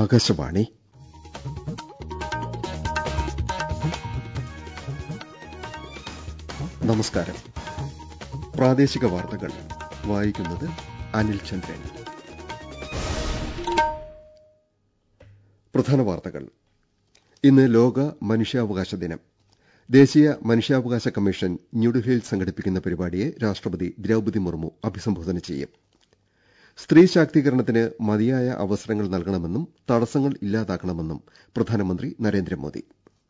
ആകാശവാണി നമസ്കാരം പ്രാദേശിക വാർത്തകൾ വായിക്കുന്നത് അനിൽ ചന്ദ്രൻ പ്രധാന വാർത്തകൾ ഇന്ന് ലോക മനുഷ്യാവകാശ ദിനം ദേശീയ മനുഷ്യാവകാശ കമ്മീഷൻ ന്യൂഡൽഹിയിൽ സംഘടിപ്പിക്കുന്ന പരിപാടിയെ രാഷ്ട്രപതി ദ്രൌപതി മുർമു അഭിസംബോധന ചെയ്യും സ്ത്രീ ശാക്തീകരണത്തിന് മതിയായ അവസരങ്ങൾ നൽകണമെന്നും തടസ്സങ്ങൾ ഇല്ലാതാക്കണമെന്നും പ്രധാനമന്ത്രി നരേന്ദ്രമോദി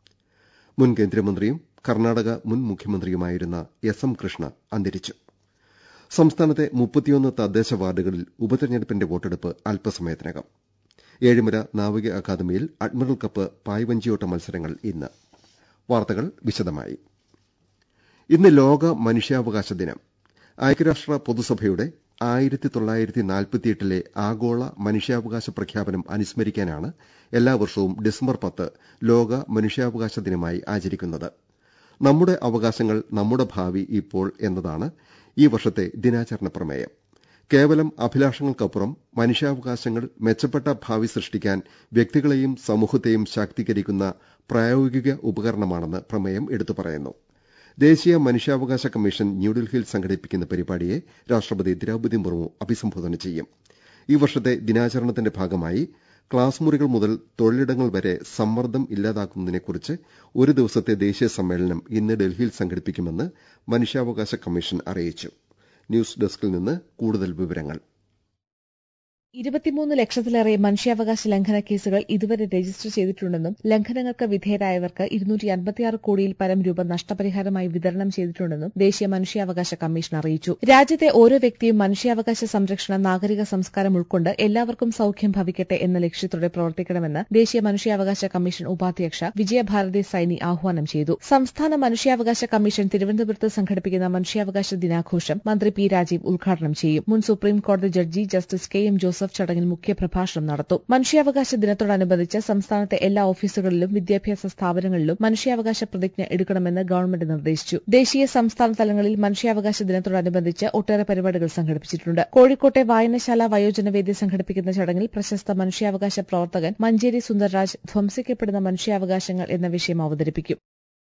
മുൻ കേന്ദ്രമന്ത്രിയും കർണാടക മുൻ മുഖ്യമന്ത്രിയുമായിരുന്ന എസ് എം കൃഷ്ണ അന്തരിച്ചു സംസ്ഥാനത്തെ മുപ്പത്തിയൊന്ന് തദ്ദേശ വാർഡുകളിൽ ഉപതെരഞ്ഞെടുപ്പിന്റെ വോട്ടെടുപ്പ് അല്പസമയത്തിനകം ഏഴിമല നാവിക അക്കാദമിയിൽ അഡ്മിറൽ കപ്പ് പായ്വഞ്ചിയോട്ട മത്സരങ്ങൾ ഇന്ന് വാർത്തകൾ വിശദമായി ഇന്ന് ലോക മനുഷ്യാവകാശ ദിനം ഐക്യരാഷ്ട്ര പൊതുസഭയുടെ ആയിരത്തി തൊള്ളായിരത്തി നാൽപ്പത്തിയെട്ടിലെ ആഗോള മനുഷ്യാവകാശ പ്രഖ്യാപനം അനുസ്മരിക്കാനാണ് എല്ലാ വർഷവും ഡിസംബർ പത്ത് ലോക മനുഷ്യാവകാശ ദിനമായി ആചരിക്കുന്നത് നമ്മുടെ അവകാശങ്ങൾ നമ്മുടെ ഭാവി ഇപ്പോൾ എന്നതാണ് ഈ വർഷത്തെ ദിനാചരണ പ്രമേയം കേവലം അഭിലാഷങ്ങൾക്കപ്പുറം മനുഷ്യാവകാശങ്ങൾ മെച്ചപ്പെട്ട ഭാവി സൃഷ്ടിക്കാൻ വ്യക്തികളെയും സമൂഹത്തെയും ശാക്തീകരിക്കുന്ന പ്രായോഗിക ഉപകരണമാണെന്ന് പ്രമേയം എടുത്തു പറയുന്നു ദേശീയ മനുഷ്യാവകാശ കമ്മീഷൻ ന്യൂഡൽഹിയിൽ സംഘടിപ്പിക്കുന്ന പരിപാടിയെ രാഷ്ട്രപതി ദ്രൌപതി മുർമു അഭിസംബോധന ചെയ്യും ഈ വർഷത്തെ ദിനാചരണത്തിന്റെ ഭാഗമായി ക്ലാസ് മുറികൾ മുതൽ തൊഴിലിടങ്ങൾ വരെ സമ്മർദ്ദം ഇല്ലാതാക്കുന്നതിനെക്കുറിച്ച് ഒരു ദിവസത്തെ ദേശീയ സമ്മേളനം ഇന്ന് ഡൽഹിയിൽ സംഘടിപ്പിക്കുമെന്ന് മനുഷ്യാവകാശ കമ്മീഷൻ അറിയിച്ചു ന്യൂസ് ഡെസ്കിൽ നിന്ന് കൂടുതൽ വിവരങ്ങൾ ഇരുപത്തിമൂന്ന് ലക്ഷത്തിലേറെ മനുഷ്യാവകാശ ലംഘന കേസുകൾ ഇതുവരെ രജിസ്റ്റർ ചെയ്തിട്ടുണ്ടെന്നും ലംഘനങ്ങൾക്ക് വിധേയരായവർക്ക് ഇരുന്നൂറ്റി അൻപത്തിയാറ് കോടിയിൽ പരം രൂപ നഷ്ടപരിഹാരമായി വിതരണം ചെയ്തിട്ടുണ്ടെന്നും ദേശീയ മനുഷ്യാവകാശ കമ്മീഷൻ അറിയിച്ചു രാജ്യത്തെ ഓരോ വ്യക്തിയും മനുഷ്യാവകാശ സംരക്ഷണ നാഗരിക സംസ്കാരം ഉൾക്കൊണ്ട് എല്ലാവർക്കും സൌഖ്യം ഭവിക്കട്ടെ എന്ന ലക്ഷ്യത്തോടെ പ്രവർത്തിക്കണമെന്ന് ദേശീയ മനുഷ്യാവകാശ കമ്മീഷൻ ഉപാധ്യക്ഷ വിജയഭാരതി സൈനി ആഹ്വാനം ചെയ്തു സംസ്ഥാന മനുഷ്യാവകാശ കമ്മീഷൻ തിരുവനന്തപുരത്ത് സംഘടിപ്പിക്കുന്ന മനുഷ്യാവകാശ ദിനാഘോഷം മന്ത്രി പി രാജീവ് ഉദ്ഘാടനം ചെയ്യും മുൻ സുപ്രീം കോടതി judge justice K M Joseph Joseph ചടങ്ങിൽ മുഖ്യപ്രഭാഷണം നടത്തും മനുഷ്യാവകാശ ദിനത്തോടനുബന്ധിച്ച് സംസ്ഥാനത്തെ എല്ലാ ഓഫീസുകളിലും വിദ്യാഭ്യാസ സ്ഥാപനങ്ങളിലും മനുഷ്യാവകാശ പ്രതിജ്ഞ എടുക്കണമെന്ന് ഗവൺമെന്റ് നിർദ്ദേശിച്ചു ദേശീയ സംസ്ഥാന തലങ്ങളിൽ മനുഷ്യാവകാശ ദിനത്തോടനുബന്ധിച്ച് ഒട്ടേറെ പരിപാടികൾ സംഘടിപ്പിച്ചിട്ടുണ്ട് കോഴിക്കോട്ടെ വായനശാല വയോജനവേദി സംഘടിപ്പിക്കുന്ന ചടങ്ങിൽ പ്രശസ്ത മനുഷ്യാവകാശ പ്രവർത്തകൻ മഞ്ചേരി സുന്ദർരാജ് ധ്വംസിക്കപ്പെടുന്ന മനുഷ്യാവകാശങ്ങൾ എന്ന വിഷയം അവതരിപ്പിക്കും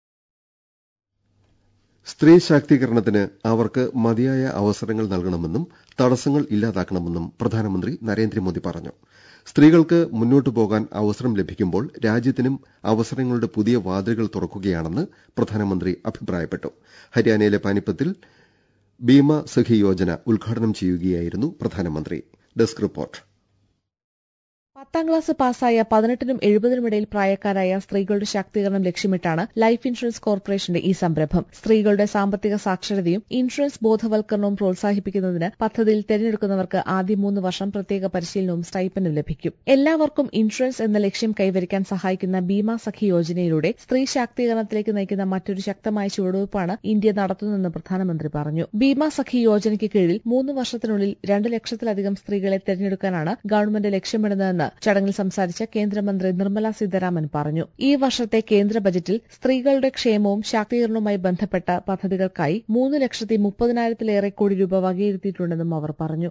സ്ത്രീ ശാക്തീകരണത്തിന് അവർക്ക് മതിയായ അവസരങ്ങൾ നൽകണമെന്നും തടസ്സങ്ങൾ ഇല്ലാതാക്കണമെന്നും പ്രധാനമന്ത്രി നരേന്ദ്രമോദി പറഞ്ഞു സ്ത്രീകൾക്ക് മുന്നോട്ടു പോകാൻ അവസരം ലഭിക്കുമ്പോൾ രാജ്യത്തിനും അവസരങ്ങളുടെ പുതിയ വാതിലുകൾ തുറക്കുകയാണെന്ന് പ്രധാനമന്ത്രി അഭിപ്രായപ്പെട്ടു ഹരിയാനയിലെ പാനിപ്പത്തിൽ ബീമ സഖി യോജന ഉദ്ഘാടനം ചെയ്യുകയായിരുന്നു പ്രധാനമന്ത്രി ഡെസ്ക് റിപ്പോർട്ട് പത്താം ക്ലാസ് പാസ്സായ പതിനെട്ടിനും എഴുപതിനുമിടയിൽ പ്രായക്കാരായ സ്ത്രീകളുടെ ശാക്തീകരണം ലക്ഷ്യമിട്ടാണ് ലൈഫ് ഇൻഷുറൻസ് കോർപ്പറേഷന്റെ ഈ സംരംഭം സ്ത്രീകളുടെ സാമ്പത്തിക സാക്ഷരതയും ഇൻഷുറൻസ് ബോധവൽക്കരണവും പ്രോത്സാഹിപ്പിക്കുന്നതിന് പദ്ധതിയിൽ തെരഞ്ഞെടുക്കുന്നവർക്ക് ആദ്യ മൂന്ന് വർഷം പ്രത്യേക പരിശീലനവും സ്റ്റൈപ്പനും ലഭിക്കും എല്ലാവർക്കും ഇൻഷുറൻസ് എന്ന ലക്ഷ്യം കൈവരിക്കാൻ സഹായിക്കുന്ന ബീമ സഖി യോജനയിലൂടെ സ്ത്രീ ശാക്തീകരണത്തിലേക്ക് നയിക്കുന്ന മറ്റൊരു ശക്തമായ ചുവടുവയ്പ്പാണ് ഇന്ത്യ നടത്തുന്നതെന്ന് പ്രധാനമന്ത്രി പറഞ്ഞു ബീമ സഖി യോജനയ്ക്ക് കീഴിൽ മൂന്ന് വർഷത്തിനുള്ളിൽ രണ്ട് ലക്ഷത്തിലധികം സ്ത്രീകളെ തെരഞ്ഞെടുക്കാനാണ് ഗവൺമെന്റ് ലക്ഷ്യമിടുന്നതെന്ന് ചടങ്ങിൽ സംസാരിച്ച കേന്ദ്രമന്ത്രി നിർമ്മല സീതാരാമൻ പറഞ്ഞു ഈ വർഷത്തെ കേന്ദ്ര ബജറ്റിൽ സ്ത്രീകളുടെ ക്ഷേമവും ശാക്തീകരണവുമായി ബന്ധപ്പെട്ട പദ്ധതികൾക്കായി മൂന്ന് ലക്ഷത്തി മുപ്പതിനായിരത്തിലേറെ കോടി രൂപ വകയിരുത്തിയിട്ടുണ്ടെന്നും അവർ പറഞ്ഞു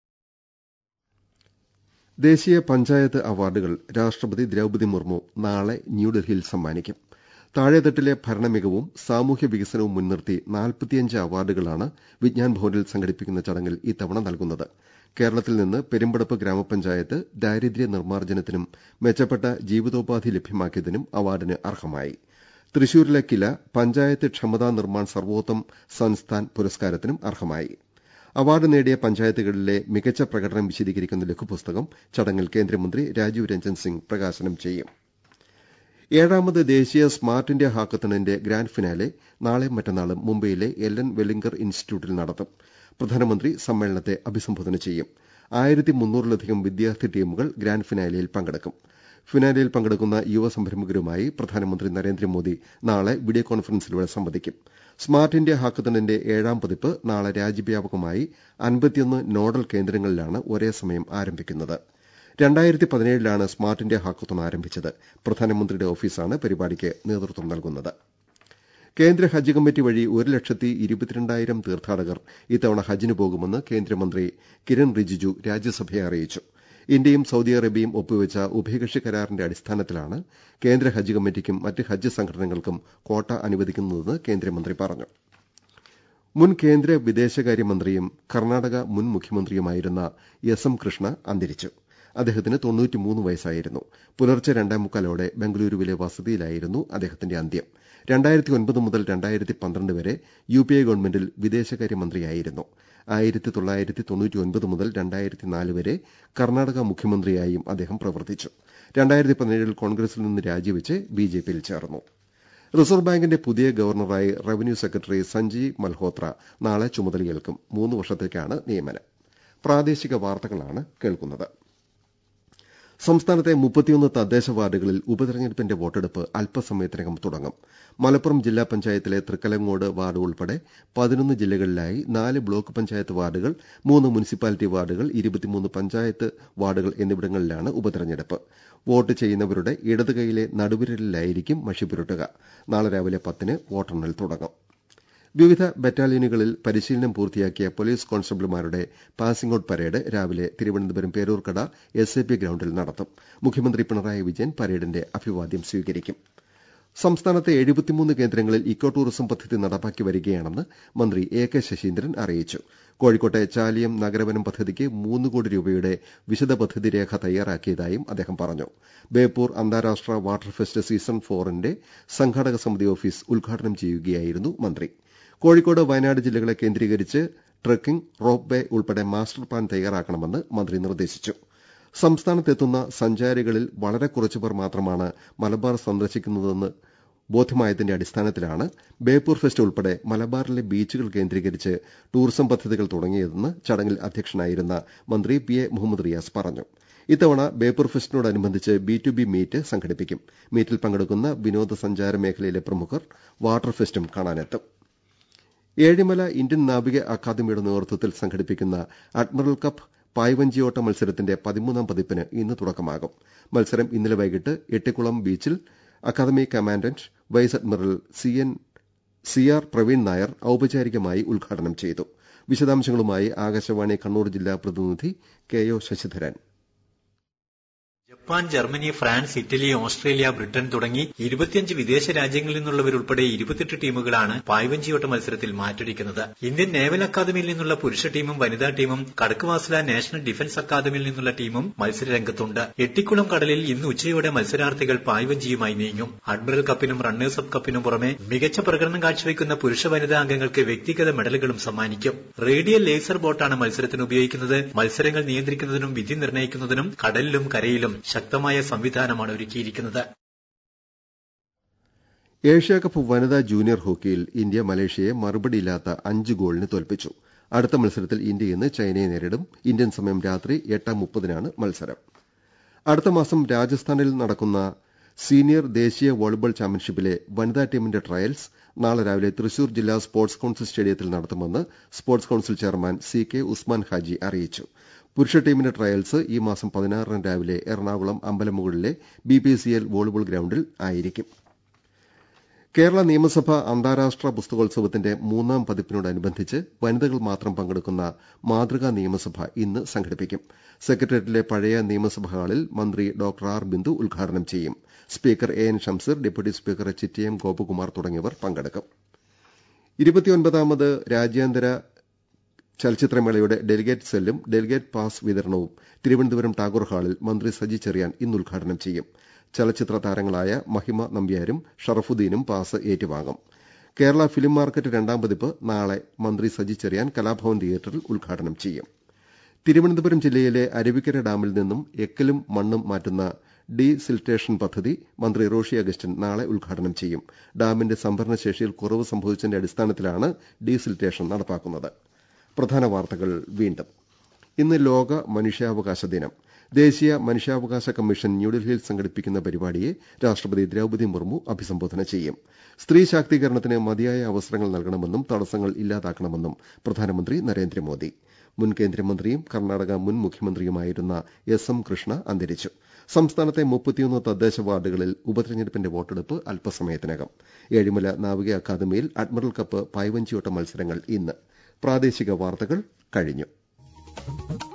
ദേശീയ പഞ്ചായത്ത് അവാർഡുകൾ രാഷ്ട്രപതി ദ്രൌപതി മുർമു നാളെ ന്യൂഡൽഹിയിൽ സമ്മാനിക്കും താഴെത്തട്ടിലെ ഭരണമികവും സാമൂഹ്യ വികസനവും മുൻനിർത്തി നാൽപ്പത്തിയഞ്ച് അവാർഡുകളാണ് വിജ്ഞാൻ ഭവനിൽ സംഘടിപ്പിക്കുന്ന ചടങ്ങിൽ ഇത്തവണ നൽകുന്നത് കേരളത്തിൽ നിന്ന് പെരുമ്പടപ്പ് ഗ്രാമപഞ്ചായത്ത് ദാരിദ്ര്യ നിർമ്മാർജ്ജനത്തിനും മെച്ചപ്പെട്ട ജീവിതോപാധി ലഭ്യമാക്കിയതിനും അവാർഡിന് അർഹമായി തൃശൂരിലെ കില പഞ്ചായത്ത് ക്ഷമതാ നിർമ്മാൺ സർവോത്തം സംസ്ഥാൻ പുരസ്കാരത്തിനും അർഹമായി അവാർഡ് നേടിയ പഞ്ചായത്തുകളിലെ മികച്ച പ്രകടനം വിശദീകരിക്കുന്ന ലഘുപുസ്തകം ചടങ്ങിൽ കേന്ദ്രമന്ത്രി രാജീവ് രഞ്ജൻ സിംഗ് പ്രകാശനം ചെയ്യും ഏഴാമത് ദേശീയ സ്മാർട്ട് ഇന്ത്യ ഹാക്കത്തണിന്റെ ഗ്രാൻഡ് ഫിനാലെ നാളെ മറ്റന്നാളും മുംബൈയിലെ എൽ എൻ വെല്ലിംഗർ ഇൻസ്റ്റിറ്റ്യൂട്ടിൽ നടത്തും പ്രധാനമന്ത്രി സമ്മേളനത്തെ അഭിസംബോധന ചെയ്യും ആയിരത്തി മുന്നൂറിലധികം വിദ്യാർത്ഥി ടീമുകൾ ഗ്രാൻഡ് ഫിനാലെയിൽ പങ്കെടുക്കും ഫിനാലെയിൽ പങ്കെടുക്കുന്ന യുവ സംരംഭകരുമായി പ്രധാനമന്ത്രി നരേന്ദ്രമോദി നാളെ വീഡിയോ കോൺഫറൻസിലൂടെ സംവദിക്കും സ്മാർട്ട് ഇന്ത്യ ഹാക്കത്തണിന്റെ ഏഴാം പതിപ്പ് നാളെ രാജ്യവ്യാപകമായി അൻപത്തിയൊന്ന് നോഡൽ കേന്ദ്രങ്ങളിലാണ് ഒരേ സമയം ആരംഭിക്കുന്നത് രണ്ടായിരത്തി പതിനേഴിലാണ് സ്മാർട്ട് ഇന്ത്യ ഹാക്കത്തോൺ ആരംഭിച്ചത് പ്രധാനമന്ത്രിയുടെ ഓഫീസാണ് പരിപാടിക്ക് നേതൃത്വം നൽകുന്നത് കേന്ദ്ര ഹജ്ജ് കമ്മിറ്റി വഴി ഒരു ലക്ഷത്തി ഇരുപത്തിരണ്ടായിരം തീർത്ഥാടകർ ഇത്തവണ ഹജ്ജിന് പോകുമെന്ന് കേന്ദ്രമന്ത്രി കിരൺ റിജിജു രാജ്യസഭയെ അറിയിച്ചു ഇന്ത്യയും സൌദി അറേബ്യയും ഒപ്പുവെച്ച ഉഭയകക്ഷി കരാറിന്റെ അടിസ്ഥാനത്തിലാണ് കേന്ദ്ര ഹജ്ജ് കമ്മിറ്റിക്കും മറ്റ് ഹജ്ജ് സംഘടനകൾക്കും ക്വാട്ട അനുവദിക്കുന്നതെന്ന് കേന്ദ്രമന്ത്രി പറഞ്ഞു മുൻ കേന്ദ്ര വിദേശകാര്യമന്ത്രിയും കർണാടക മുൻ മുഖ്യമന്ത്രിയുമായിരുന്ന എസ് എം കൃഷ്ണ അന്തരിച്ചു അദ്ദേഹത്തിന് തൊണ്ണൂറ്റിമൂന്ന് വയസ്സായിരുന്നു പുലർച്ചെ രണ്ടേ മുക്കാലോടെ ബംഗളൂരുവിലെ വസതിയിലായിരുന്നു അദ്ദേഹത്തിന്റെ അന്ത്യം രണ്ടായിരത്തി ഒൻപത് മുതൽ രണ്ടായിരത്തി പന്ത്രണ്ട് വരെ യു പി എ ഗവൺമെന്റിൽ വിദേശകാര്യമന്ത്രിയായിരുന്നു ആയിരത്തി തൊള്ളായിരത്തി തൊണ്ണൂറ്റി ഒൻപത് മുതൽ രണ്ടായിരത്തി നാല് വരെ കർണാടക മുഖ്യമന്ത്രിയായും അദ്ദേഹം പ്രവർത്തിച്ചു രണ്ടായിരത്തി പതിനേഴിൽ കോൺഗ്രസിൽ നിന്ന് രാജിവെച്ച് ബി ജെ പിയിൽ ചേർന്നു റിസർവ് ബാങ്കിന്റെ പുതിയ ഗവർണറായി റവന്യൂ സെക്രട്ടറി സഞ്ജയ് മൽഹോത്ര നാളെ ചുമതലയേൽക്കും മൂന്ന് വർഷത്തേക്കാണ് നിയമനം പ്രാദേശിക വാർത്തകളാണ് കേൾക്കുന്നത് സംസ്ഥാനത്തെ മുപ്പത്തിയൊന്ന് തദ്ദേശ വാർഡുകളിൽ ഉപതെരഞ്ഞെടുപ്പിന്റെ വോട്ടെടുപ്പ് അല്പസമയത്തിനകം തുടങ്ങും മലപ്പുറം ജില്ലാ പഞ്ചായത്തിലെ തൃക്കലങ്ങോട് വാർഡ് ഉൾപ്പെടെ പതിനൊന്ന് ജില്ലകളിലായി നാല് ബ്ലോക്ക് പഞ്ചായത്ത് വാർഡുകൾ മൂന്ന് മുനിസിപ്പാലിറ്റി വാർഡുകൾ ഇരുപത്തിമൂന്ന് പഞ്ചായത്ത് വാർഡുകൾ എന്നിവിടങ്ങളിലാണ് ഉപതെരഞ്ഞെടുപ്പ് വോട്ട് ചെയ്യുന്നവരുടെ ഇടത് കൈയിലെ നടുവിരലിലായിരിക്കും മഷി പുരട്ടുക നാളെ രാവിലെ പത്തിന് വോട്ടെണ്ണൽ തുടങ്ങും വിവിധ ബറ്റാലിയനുകളിൽ പരിശീലനം പൂർത്തിയാക്കിയ പോലീസ് കോൺസ്റ്റബിൾമാരുടെ പാസിംഗ് ഔട്ട് പരേഡ് രാവിലെ Thiruvananthapuram Peroorkada S A P ഗ്രൌണ്ടിൽ നടത്തും മുഖ്യമന്ത്രി പിണറായി വിജയൻ പരേഡിന്റെ അഭിവാദ്യം സ്വീകരിക്കും സംസ്ഥാനത്തെ എഴുപത്തിമൂന്ന് കേന്ദ്രങ്ങളിൽ ഇക്കോ ടൂറിസം പദ്ധതി നടപ്പാക്കി വരികയാണെന്ന് മന്ത്രി എ കെ ശശീന്ദ്രൻ അറിയിച്ചു കോഴിക്കോട്ടെ ചാലിയം നഗരവനം പദ്ധതിക്ക് മൂന്ന് കോടി രൂപയുടെ വിശദ പദ്ധതി രേഖ തയ്യാറാക്കിയതായും അദ്ദേഹം പറഞ്ഞു ബേപ്പൂർ അന്താരാഷ്ട്ര വാട്ടർ ഫെസ്റ്റ് സീസൺ ഫോറിന്റെ സംഘാടക സമിതി ഓഫീസ് ഉദ്ഘാടനം ചെയ്യുകയായിരുന്നു മന്ത്രി കോഴിക്കോട് വയനാട് ജില്ലകളെ കേന്ദ്രീകരിച്ച് ട്രക്കിംഗ് റോപ്പ് വേ ഉൾപ്പെടെ മാസ്റ്റർ പ്ലാൻ തയ്യാറാക്കണമെന്ന് മന്ത്രി നിർദ്ദേശിച്ചു സംസ്ഥാനത്തെത്തുന്ന സഞ്ചാരികളിൽ വളരെ കുറച്ചുപേർ മാത്രമാണ് മലബാർ സന്ദർശിക്കുന്നതെന്ന് ബോധ്യമായതിന്റെ അടിസ്ഥാനത്തിലാണ് ബേപ്പൂർ ഫെസ്റ്റ് ഉൾപ്പെടെ മലബാറിലെ ബീച്ചുകൾ കേന്ദ്രീകരിച്ച് ടൂറിസം പദ്ധതികൾ തുടങ്ങിയതെന്ന് ചടങ്ങിൽ അധ്യക്ഷനായിരുന്ന മന്ത്രി പി എ മുഹമ്മദ് റിയാസ് പറഞ്ഞു ഇത്തവണ ബേപ്പൂർ ഫെസ്റ്റിനോടനുബന്ധിച്ച് ബി ടു ബി മീറ്റ് സംഘടിപ്പിക്കും മീറ്റിൽ പങ്കെടുക്കുന്ന വിനോദസഞ്ചാര മേഖലയിലെ പ്രമുഖർ വാട്ടർ ഫെസ്റ്റും കാണാനെത്തും ഏഴിമല ഇന്ത്യൻ നാവിക അക്കാദമിയുടെ നേതൃത്വത്തിൽ സംഘടിപ്പിക്കുന്ന അഡ്മിറൽ കപ്പ് പായ്വഞ്ചിയോട്ട മത്സരത്തിന്റെ പതിമൂന്നാം പതിപ്പിന് ഇന്ന് തുടക്കമാകും മത്സരം ഇന്നലെ വൈകിട്ട് എട്ടിക്കുളം ബീച്ചിൽ academy commandant vice admiral C N C R Praveen Nair ഔപചാരികമായി ഉദ്ഘാടനം ചെയ്തു വിശദാംശങ്ങളുമായി ആകാശവാണി കണ്ണൂർ ജില്ലാ പ്രതിനിധി K O Sasidharan Japan Germany France Italy Australia Britain തുടങ്ങി ഇരുപത്തിയഞ്ച് വിദേശ രാജ്യങ്ങളിൽ നിന്നുള്ളവരുൾപ്പെടെ ഇരുപത്തെട്ട് ടീമുകളാണ് പായ്വഞ്ചിയോട്ട മത്സരത്തിൽ മാറ്റൊരുക്കുന്നത് ഇന്ത്യൻ നേവൽ അക്കാദമിയിൽ നിന്നുള്ള പുരുഷ ടീമും വനിതാ ടീമും കടക്കുവാസ്ല നാഷണൽ ഡിഫൻസ് അക്കാദമിയിൽ നിന്നുള്ള ടീമും മത്സരരംഗത്തുണ്ട് എട്ടിക്കുളം കടലിൽ ഇന്ന് ഉച്ചയോടെ മത്സരാർത്ഥികൾ പായ്വഞ്ചിയുമായി നീങ്ങും അഡ്മിറൽ കപ്പിനും റണ്ണേഴ്സ് അപ്പ് കപ്പിനും പുറമെ മികച്ച പ്രകടനം കാഴ്ചവെക്കുന്ന പുരുഷ വനിതാ അംഗങ്ങൾക്ക് വ്യക്തിഗത മെഡലുകളും സമ്മാനിക്കും റേഡിയൽ ലേസർ ബോട്ടാണ് മത്സരത്തിന് ഉപയോഗിക്കുന്നത് മത്സരങ്ങൾ നിയന്ത്രിക്കുന്നതിനും വിധി നിർണ്ണയിക്കുന്നതിനും കടലിലും കരയിലും ശക്തമായ സംവിധാനമാണ് ഒരുക്കിയിരിക്കുന്നത് ഏഷ്യാകപ്പ് വനിതാ ജൂനിയർ ഹോക്കിയിൽ ഇന്ത്യ മലേഷ്യയെ മറുപടിയില്ലാത്ത അഞ്ച് ഗോളിന് തോൽപ്പിച്ചു അടുത്ത മത്സരത്തിൽ ഇന്ത്യ ഇന്ന് ചൈനയെ നേരിടും ഇന്ത്യൻ സമയം രാത്രി എട്ട് മുപ്പതിനാണ് മത്സരം അടുത്ത മാസം രാജസ്ഥാനിൽ നടക്കുന്ന സീനിയർ ദേശീയ വോളിബോൾ ചാമ്പ്യൻഷിപ്പിലെ വനിതാ ടീമിന്റെ ട്രയൽസ് നാളെ രാവിലെ തൃശൂർ ജില്ലാ സ്പോർട്സ് കൌൺസിൽ സ്റ്റേഡിയത്തിൽ നടത്തുമെന്ന് sports council chairman C K Usman Haji അറിയിച്ചു പുരുഷ ടീമിന്റെ ട്രയൽസ് ഈ മാസം പതിനാറിന് രാവിലെ എറണാകുളം അമ്പലമുകളിലെ B P C L volleyball ഗ്രൌണ്ടിൽ ആയിരിക്കും കേരള നിയമസഭ അന്താരാഷ്ട്ര പുസ്തകോത്സവത്തിന്റെ മൂന്നാം പതിപ്പിനോടനുബന്ധിച്ച് വനിതകൾ മാത്രം പങ്കെടുക്കുന്ന മാതൃകാ നിയമസഭ ഇന്ന് സംഘടിപ്പിക്കും സെക്രട്ടേറിയറ്റിലെ പഴയ നിയമസഭ ഹാളിൽ മന്ത്രി ഡോക്ടർ ആർ ബിന്ദു ഉദ്ഘാടനം ചെയ്യും speaker A N Shamseer deputy speaker Chittayam Gopakumar തുടങ്ങിയവർ പങ്കെടുക്കും ഇരുപത്തിയൊൻപതാമത് രാജ്യാന്തര ചലച്ചിത്രമേളയുടെ ഡെലിഗേറ്റ് സെല്ലും ഡെലിഗേറ്റ് പാസ് വിതരണവും തിരുവനന്തപുരം ടാഗോർ ഹാളിൽ മന്ത്രി സജി ചെറിയാൻ ഇന്ന് ഉദ്ഘാടനം ചെയ്യും ചലച്ചിത്ര താരങ്ങളായ മഹിമ നമ്പ്യാരും ഷറഫുദ്ദീനും പാസ് ഏറ്റുവാങ്ങും കേരള ഫിലിം മാർക്കറ്റ് രണ്ടാം പതിപ്പ് നാളെ മന്ത്രി സജി ചെറിയാൻ കലാഭവൻ തിയേറ്ററിൽ ഉദ്ഘാടനം ചെയ്യും തിരുവനന്തപുരം ജില്ലയിലെ അരുവിക്കര ഡാമിൽ നിന്നും എക്കലും മണ്ണും മാറ്റുന്ന ഡീ സിൽറ്റേഷൻ പദ്ധതി മന്ത്രി റോഷി അഗസ്റ്റിൻ നാളെ ഉദ്ഘാടനം ചെയ്യും ഡാമിന്റെ സംഭരണശേഷിയിൽ കുറവ് സംഭവിച്ചതിന്റെ അടിസ്ഥാനത്തിലാണ് ഡീ സിൽറ്റേഷൻ നടപ്പാക്കുന്നത് പ്രധാന വാർത്തകൾ വീണ്ടും ഇന്ന് ലോക മനുഷ്യാവകാശ ദിനം ദേശീയ മനുഷ്യാവകാശ കമ്മീഷൻ ന്യൂഡൽഹിയിൽ സംഘടിപ്പിക്കുന്ന പരിപാടിയെ രാഷ്ട്രപതി ദ്രൌപദി മുർമു അഭിസംബോധന ചെയ്യും സ്ത്രീ ശാക്തീകരണത്തിന് മതിയായ അവസരങ്ങൾ നൽകണമെന്നും തടസ്സങ്ങൾ ഇല്ലാതാക്കണമെന്നും പ്രധാനമന്ത്രി നരേന്ദ്രമോദി മുൻ കേന്ദ്രമന്ത്രിയും കർണാടക മുൻ മുഖ്യമന്ത്രിയുമായിരുന്ന എസ് എം കൃഷ്ണ അന്തരിച്ചു സംസ്ഥാനത്തെ മുപ്പത്തിയൊന്ന് തദ്ദേശ വാർഡുകളിൽ ഉപതെരഞ്ഞെടുപ്പിന്റെ വോട്ടെടുപ്പ് അല്പസമയത്തിനകം ഏഴിമല നാവിക അക്കാദമിയിൽ അഡ്മിറൽ കപ്പ് പായ്വഞ്ചിയോട്ട മത്സരങ്ങൾ ഇന്ന് പ്രാദേശിക വാർത്തകൾ കഴിഞ്ഞു